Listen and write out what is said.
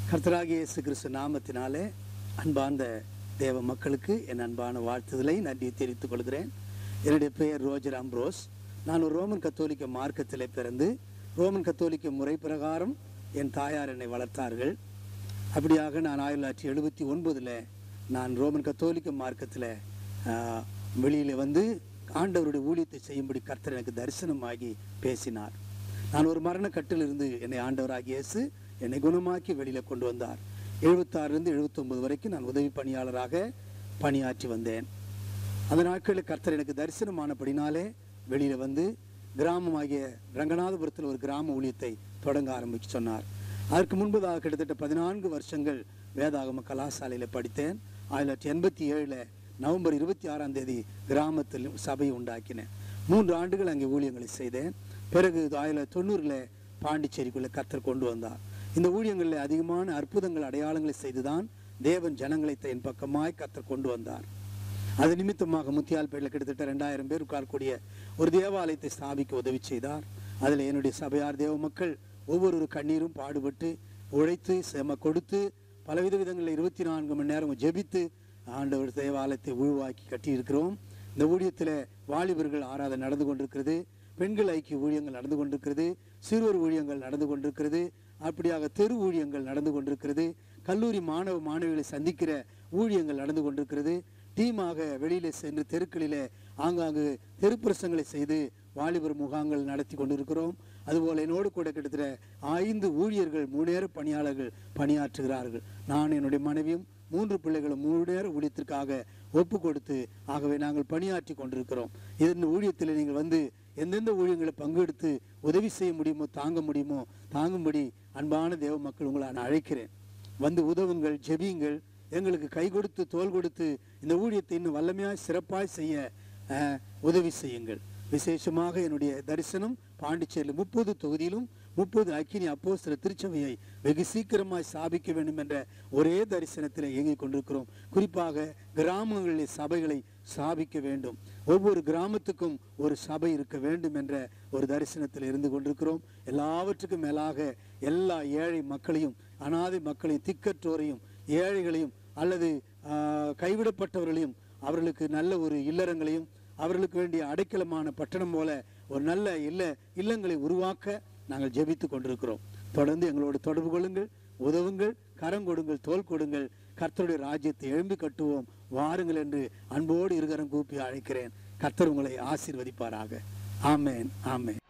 கர்த்தராகிய இயேசு கிறிஸ்து நாமத்தினாலே அன்பார்ந்த தேவ மக்களுக்கு என் அன்பான வாழ்த்துதலை நன்றி தெரிவித்துக் கொள்கிறேன் என்னுடைய பெயர் ரோஜர் அம்ப்ரோஸ் நான் ஒரு ரோமன் கத்தோலிக்க மார்க்கத்திலே பிறந்து ரோமன் கத்தோலிக்க முறை பிரகாரம் என் தாயார் என்னை வளர்த்தார்கள் அப்படியாக நான் ஆயிரத்தி தொள்ளாயிரத்தி எழுபத்தி ஒன்பதில் நான் ரோமன் கத்தோலிக்க மார்க்கத்தில் வெளியில் வந்து ஆண்டவருடைய ஊழியத்தை செய்யும்படி கர்த்தர் எனக்கு தரிசனமாகி பேசினார் நான் ஒரு மரண கட்டிலிருந்து என்னை ஆண்டவராகிய இயேசு என்னை குணமாக்கி வெளியில் கொண்டு வந்தார் எழுபத்தாறுலேருந்து எழுபத்தொம்பது வரைக்கும் நான் உதவி பணியாளராக பணியாற்றி வந்தேன் அந்த நாட்களில் கர்த்தர் எனக்கு தரிசனமானபடினாலே வெளியில் வந்து கிராமமாகிய ரங்கநாதபுரத்தில் ஒரு கிராம ஊழியத்தை தொடங்க ஆரம்பிக்க சொன்னார் அதற்கு முன்பதாக கிட்டத்தட்ட பதினான்கு வருஷங்கள் வேதாகம கலாசாலையில் படித்தேன் ஆயிரத்தி தொள்ளாயிரத்தி எண்பத்தி ஏழில் நவம்பர் இருபத்தி ஆறாம் தேதி கிராமத்தில் சபையை உண்டாக்கினேன் மூன்று ஆண்டுகள் அங்கே ஊழியங்களை செய்தேன் பிறகு ஆயிரத்தி தொள்ளாயிரத்தி தொண்ணூறில் பாண்டிச்சேரிக்குள்ளே கர்த்தர் கொண்டு வந்தார் இந்த ஊழியங்களில் அதிகமான அற்புதங்கள் அடையாளங்களை செய்துதான் தேவன் ஜனங்களை என் பக்கமாய் கர்த்தர் கொண்டு வந்தார் அது நிமித்தமாக முத்தியால்பேட்டில் கிட்டத்தட்ட ரெண்டாயிரம் பேர் உட்காரக்கூடிய ஒரு தேவாலயத்தை ஸ்தாபிக்க உதவி செய்தார் அதில் என்னுடைய சபையார் தேவ மக்கள் ஒவ்வொரு கண்ணீரும் பாடுபட்டு உழைத்து செம கொடுத்து பலவித விதங்களில் இருபத்தி நான்கு மணி நேரம் ஜெபித்து ஆண்டவர் தேவாலயத்தை உருவாக்கி கட்டியிருக்கிறோம் இந்த ஊழியத்தில் வாலிபர்கள் ஆராதனை நடந்து கொண்டிருக்கிறது பெண்கள் ஐக்கிய ஊழியங்கள் நடந்து கொண்டிருக்கிறது சிறுவர் ஊழியங்கள் நடந்து கொண்டிருக்கிறது அப்படியாக தெரு ஊழியங்கள் நடந்து கொண்டிருக்கிறது கல்லூரி மாணவ மாணவிகளை சந்திக்கிற ஊழியங்கள் நடந்து கொண்டிருக்கிறது டீமாக வெளியிலே சென்று தெருக்களிலே ஆங்காங்கு தெருப்பிரசங்களை செய்து வாலிபர் முகாங்கள் நடத்தி கொண்டிருக்கிறோம் அதுபோல் என்னோடு கூட கிட்டத்தட்ட ஐந்து ஊழியர்கள் மூணு நேர பணியாளர்கள் பணியாற்றுகிறார்கள் நான் என்னுடைய மனைவியும் மூன்று பிள்ளைகளும் மூணு நேர ஊழியத்திற்காக ஒப்பு கொடுத்து ஆகவே நாங்கள் பணியாற்றி கொண்டிருக்கிறோம் இதன் ஊழியத்தில் நீங்கள் வந்து எந்தெந்த ஊழியங்களை பங்கெடுத்து உதவி செய்ய முடியுமோ தாங்க முடியுமோ தாங்கும்படி அன்பான தேவ மக்கள் உங்களை நான் அழைக்கிறேன் வந்து உதவுங்கள் ஜெபியுங்கள் எங்களுக்கு கை கொடுத்து தோல் கொடுத்து இந்த ஊழியத்தை இன்னும் வல்லமையாய் சிறப்பாய் செய்ய அஹ், உதவி செய்யுங்கள் விசேஷமாக என்னுடைய தரிசனம் பாண்டிச்சேரியில் முப்பது தொகுதியிலும் முப்பது அக்கினி அப்போஸ்தல திருச்சபையை வெகு சீக்கிரமாய் ஸ்தாபிக்க வேண்டும் என்ற ஒரே தரிசனத்தில் இயங்கிக் கொண்டிருக்கிறோம் குறிப்பாக கிராமங்களில் சபைகளை ஸ்தாபிக்க வேண்டும் ஒவ்வொரு கிராமத்துக்கும் ஒரு சபை இருக்க வேண்டும் என்ற ஒரு தரிசனத்தில் இருந்து கொண்டிருக்கிறோம் எல்லாவற்றுக்கும் மேலாக எல்லா ஏழை மக்களையும் அனாதை மக்களையும் திக்கற்றோரையும் ஏழைகளையும் அல்லது ஆஹ், கைவிடப்பட்டவர்களையும் அவர்களுக்கு நல்ல ஒரு இல்லறங்களையும் அவர்களுக்கு வேண்டிய அடைக்கலமான பட்டணம் போல ஒரு நல்ல இல்ல இல்லங்களை உருவாக்க நாங்கள் ஜெபித்து கொண்டிருக்கிறோம் தொடர்ந்து எங்களோடு தொடர்பு கொள்ளுங்கள் உதவுங்கள் கரம் கொடுங்கள் தோல் கொடுங்கள் கர்த்தருடைய ராஜ்யத்தை எழும்பி கட்டுவோம் வாருங்கள் என்று அன்போடு இருகரம் கூப்பி அழைக்கிறேன் கர்த்தர் உங்களை ஆசீர்வதிப்பாராக ஆமேன் ஆமேன்